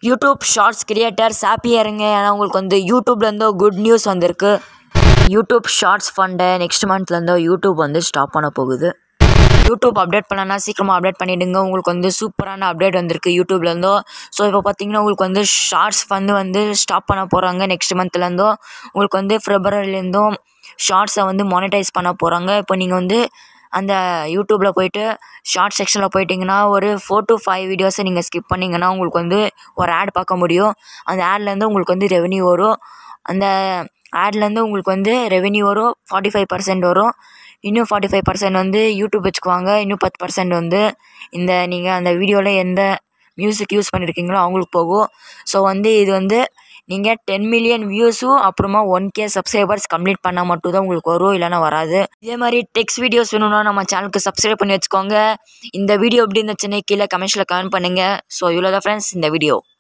YouTube shorts creators ஹாப்பியாக இருங்க ஏன்னா உங்களுக்கு வந்து யூடியூப்லேருந்து குட் நியூஸ் வந்திருக்கு யூடியூப் ஷார்ட்ஸ் ஃபண்டை நெக்ஸ்ட் மந்த்லேருந்து யூடியூப் வந்து ஸ்டாப் பண்ண போகுது யூடியூப் அப்டேட் பண்ணலன்னா சீக்கிரமாக அப்டேட் பண்ணிவிடுங்க உங்களுக்கு வந்து சூப்பரான அப்டேட் வந்திருக்கு யூடியூப்லேருந்தோ ஸோ இப்போ பார்த்தீங்கன்னா உங்களுக்கு வந்து ஷார்ட்ஸ் வந்து வந்து ஸ்டாப் பண்ண போகிறாங்க நெக்ஸ்ட் மந்த்லேருந்தோ உங்களுக்கு வந்து ஃபெப்ரவரிலேருந்தும் ஷார்ட்ஸை வந்து மானிட்டைஸ் பண்ண போகிறாங்க இப்போ நீங்கள் வந்து அந்த யூடியூப்பில் போயிட்டு ஷார்ட் செக்ஷனில் போயிட்டிங்கன்னா ஒரு ஃபோர் டு ஃபைவ் வீடியோஸை நீங்கள் ஸ்கிப் பண்ணிங்கன்னா உங்களுக்கு வந்து ஒரு ஆட் பார்க்க முடியும் அந்த ஆட்லேருந்து உங்களுக்கு வந்து ரெவென்யூ வரும் அந்த ஆட்லேருந்து உங்களுக்கு வந்து ரெவென்யூ வரும் ஃபார்ட்டி ஃபைவ் பர்சன்ட் வரும் இன்னும் ஃபார்ட்டி ஃபைவ் பர்சன்ட் வந்து யூடியூப் வச்சுக்குவாங்க இன்னும் பத்து பர்சன்ட் வந்து இந்த நீங்கள் அந்த வீடியோவில் எந்த மியூசிக் யூஸ் பண்ணியிருக்கீங்களோ அவங்களுக்கு போகும் ஸோ வந்து இது வந்து நீங்கள் டென் மில்லியன் வியூஸும் அப்புறமா ஒன் கே சப்ஸ்கிரைபர்ஸ் கம்ப்ளீட் பண்ணால் மட்டும்தான் உங்களுக்கு வரும் இல்லைன்னா வராது இதே மாதிரி டெக்ஸ்ட் வீடியோஸ் வேணும்னா நம்ம சேனலுக்கு சப்ஸ்கிரைப் பண்ணி வச்சுக்கோங்க இந்த வீடியோ எப்படி இருந்துச்சுன்னு கீழே கமெண்ட்ஸில் கமெண்ட் பண்ணுங்கள் ஸோ இவ்வளோ தான் ஃப்ரெண்ட்ஸ் இந்த வீடியோ